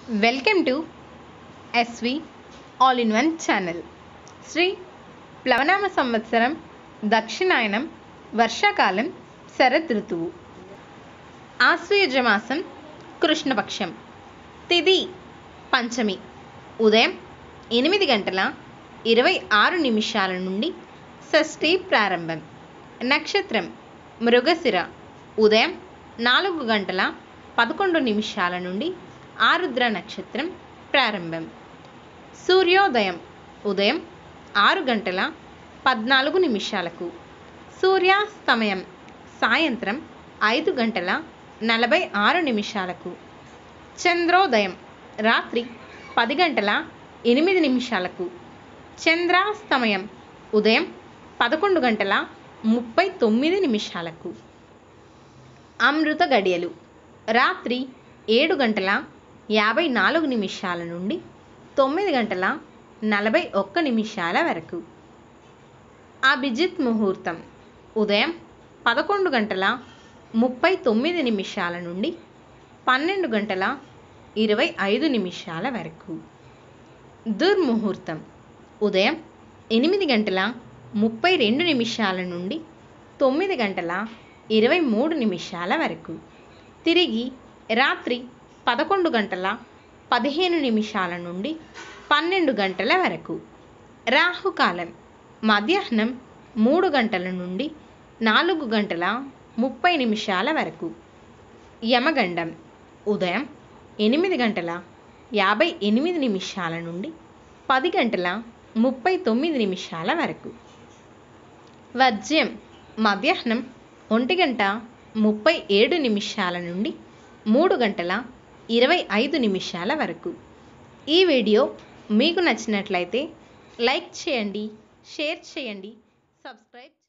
welcome to SV all in one channel Shri ప్లవనామ సంవత్సరం దక్షిణాయనం వర్షాకాలం శరద్ ఋతువు ఆశ్వయుజ మాసం కృష్ణపక్షం తిది పంచమి ఉదయం ఎనిమిది గంటల ఇరవై ఆరు నిమిషాల నుండి షష్ఠి ప్రారంభం నక్షత్రం మృగశిర ఉదయం నాలుగు గంటల పదకొండు నిమిషాల నుండి ఆరుద్ర నక్షత్రం ప్రారంభం సూర్యోదయం ఉదయం ఆరు గంటల పద్నాలుగు నిమిషాలకు సూర్యాస్తమయం సాయంత్రం ఐదు గంటల నలభై ఆరు నిమిషాలకు చంద్రోదయం రాత్రి పది గంటల ఎనిమిది నిమిషాలకు చంద్రాస్తమయం ఉదయం పదకొండు గంటల ముప్పై తొమ్మిది నిమిషాలకు అమృత గడియలు రాత్రి ఏడు గంటల యాభై నాలుగు నిమిషాల నుండి తొమ్మిది గంటల నలభై ఒక్క నిమిషాల వరకు అభిజిత్ ముహూర్తం ఉదయం పదకొండు గంటల ముప్పై తొమ్మిది నిమిషాల నుండి పన్నెండు గంటల ఇరవై ఐదు నిమిషాల వరకు దుర్ముహూర్తం ఉదయం ఎనిమిది గంటల ముప్పై రెండు నిమిషాల నుండి తొమ్మిది గంటల ఇరవై మూడు నిమిషాల వరకు తిరిగి రాత్రి పదకొండు గంటల పదిహేను నిమిషాల నుండి పన్నెండు గంటల వరకు రాహుకాలం మధ్యాహ్నం మూడు గంటల నుండి నాలుగు గంటల ముప్పై నిమిషాల వరకు యమగండం ఉదయం ఎనిమిది గంటల యాభై ఎనిమిది నిమిషాల నుండి పది గంటల ముప్పై తొమ్మిది నిమిషాల వరకు వర్జ్యం మధ్యాహ్నం ఒంటి గంట ముప్పై ఏడు నిమిషాల నుండి మూడు గంటల ఇరవై ఐదు నిమిషాల వరకు ఈ వీడియో మీకు నచ్చినట్లయితే లైక్ చేయండి షేర్ చేయండి సబ్స్క్రైబ్